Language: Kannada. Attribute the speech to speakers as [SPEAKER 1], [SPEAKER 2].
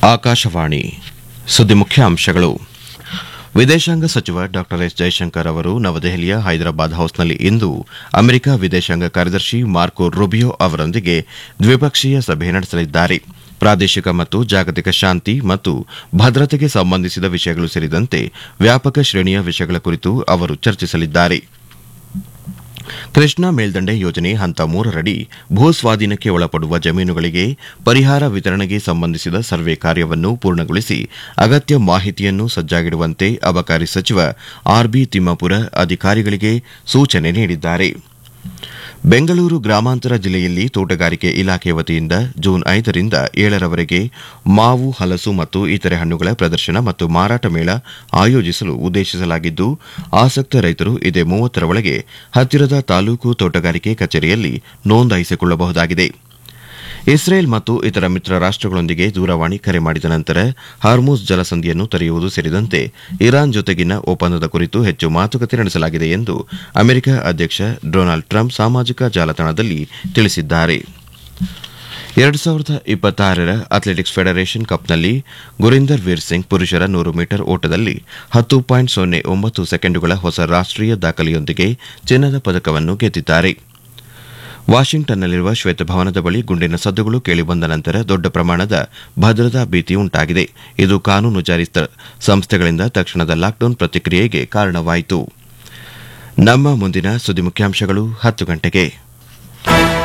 [SPEAKER 1] ಆಕಾಶವಾಣಿ ಸುದ್ದಿ ಮುಖ್ಯಾಂಶಗಳು ವಿದೇಶಾಂಗ ಸಚಿವ ಡಾ ಎಸ್ ಜೈಶಂಕರ್ ಅವರು ನವದೆಹಲಿಯ ಹೈದರಾಬಾದ್ ಹೌಸ್ನಲ್ಲಿ ಇಂದು ಅಮೆರಿಕ ವಿದೇಶಾಂಗ ಕಾರ್ಯದರ್ಶಿ ಮಾರ್ಕೊ ರುಬಿಯೋ ಅವರೊಂದಿಗೆ ದ್ವಿಪಕ್ಷೀಯ ಸಭೆ ನಡೆಸಲಿದ್ದಾರೆ ಪ್ರಾದೇಶಿಕ ಮತ್ತು ಜಾಗತಿಕ ಶಾಂತಿ ಮತ್ತು ಭದ್ರತೆಗೆ ಸಂಬಂಧಿಸಿದ ವಿಷಯಗಳು ಸೇರಿದಂತೆ ವ್ಯಾಪಕ ಶ್ರೇಣಿಯ ವಿಷಯಗಳ ಕುರಿತು ಅವರು ಚರ್ಚಿಸಲಿದ್ದಾರೆ ಕೃಷ್ಣಾ ಮೇಲ್ದಂಡೆ ಯೋಜನೆ ಹಂತ ಮೂರರಡಿ ಭೂಸ್ವಾಧೀನಕ್ಕೆ ಒಳಪಡುವ ಜಮೀನುಗಳಿಗೆ ಪರಿಹಾರ ವಿತರಣೆಗೆ ಸಂಬಂಧಿಸಿದ ಸರ್ವೆ ಕಾರ್ಯವನ್ನು ಪೂರ್ಣಗೊಳಿಸಿ ಅಗತ್ಯ ಮಾಹಿತಿಯನ್ನು ಸಜ್ಜಾಗಿಡುವಂತೆ ಅಬಕಾರಿ ಸಚಿವ ಆರ್ಬಿ ತಿಮ್ಮಾಪುರ ಅಧಿಕಾರಿಗಳಿಗೆ ಸೂಚನೆ ನೀಡಿದ್ದಾರೆ ಬೆಂಗಳೂರು ಗ್ರಾಮಾಂತರ ಜಿಲ್ಲೆಯಲ್ಲಿ ತೋಟಗಾರಿಕೆ ಇಲಾಖೆ ವತಿಯಿಂದ ಜೂನ್ ಐದರಿಂದ ಏಳರವರೆಗೆ ಮಾವು ಹಲಸು ಮತ್ತು ಇತರೆ ಹಣ್ಣುಗಳ ಪ್ರದರ್ಶನ ಮತ್ತು ಮಾರಾಟ ಮೇಳ ಆಯೋಜಿಸಲು ಉದ್ದೇಶಿಸಲಾಗಿದ್ದು ಆಸಕ್ತ ರೈತರು ಇದೇ ಮೂವತ್ತರ ಒಳಗೆ ಹತ್ತಿರದ ತಾಲೂಕು ತೋಟಗಾರಿಕೆ ಕಚೇರಿಯಲ್ಲಿ ನೋಂದಾಯಿಸಿಕೊಳ್ಳಬಹುದಾಗಿದೆ ಇಸ್ರೇಲ್ ಮತ್ತು ಇತರ ಮಿತ್ರ ರಾಷ್ಟಗಳೊಂದಿಗೆ ದೂರವಾಣಿ ಕರೆ ಮಾಡಿದ ನಂತರ ಹಾರ್ಮುಜ್ ಜಲಸಂಧಿಯನ್ನು ತೆರೆಯುವುದು ಸೇರಿದಂತೆ ಇರಾನ್ ಜೊತೆಗಿನ ಒಪ್ಪಂದದ ಕುರಿತು ಹೆಚ್ಚು ಮಾತುಕತೆ ನಡೆಸಲಾಗಿದೆ ಎಂದು ಅಮೆರಿಕ ಅಧ್ಯಕ್ಷ ಡೊನಾಲ್ಡ್ ಟ್ರಂಪ್ ಸಾಮಾಜಿಕ ಜಾಲತಾಣದಲ್ಲಿ ತಿಳಿಸಿದ್ದಾರೆ ಎರಡು ಸಾವಿರದ ಇಪ್ಪತ್ತಾರರ ಅಥ್ಲೆಟಿಕ್ಸ್ ಫೆಡರೇಷನ್ ಕಪ್ನಲ್ಲಿ ಗುರಿಂದರ್ ವೀರ್ ಸಿಂಗ್ ಪುರುಷರ ನೂರು ಮೀಟರ್ ಓಟದಲ್ಲಿ ಹತ್ತು ಪಾಯಿಂಟ್ ಸೊನ್ನೆ ಒಂಬತ್ತು ಸೆಕೆಂಡುಗಳ ಹೊಸ ರಾಷ್ಟೀಯ ದಾಖಲೆಯೊಂದಿಗೆ ಚಿನ್ನದ ಪದಕವನ್ನು ಗೆದ್ದಿದ್ದಾರೆ ವಾಷಿಂಗ್ಟನ್ನಲ್ಲಿರುವ ಶ್ವೇತಭವನದ ಬಳಿ ಗುಂಡಿನ ಸದ್ದುಗಳು ಕೇಳಿಬಂದ ನಂತರ ದೊಡ್ಡ ಪ್ರಮಾಣದ ಭದ್ರತಾ ಭೀತಿ ಉಂಟಾಗಿದೆ ಇದು ಕಾನೂನು ಜಾರಿ ಸಂಸ್ಥೆಗಳಿಂದ ತಕ್ಷಣದ ಲಾಕ್ಡೌನ್ ಪ್ರತಿಕ್ರಿಯೆಗೆ ಕಾರಣವಾಯಿತು ನಮ್ಮ ಮುಂದಿನ ಸುದ್ದಿ ಮುಖ್ಯಾಂಶಗಳು ಹತ್ತು ಗಂಟೆಗೆ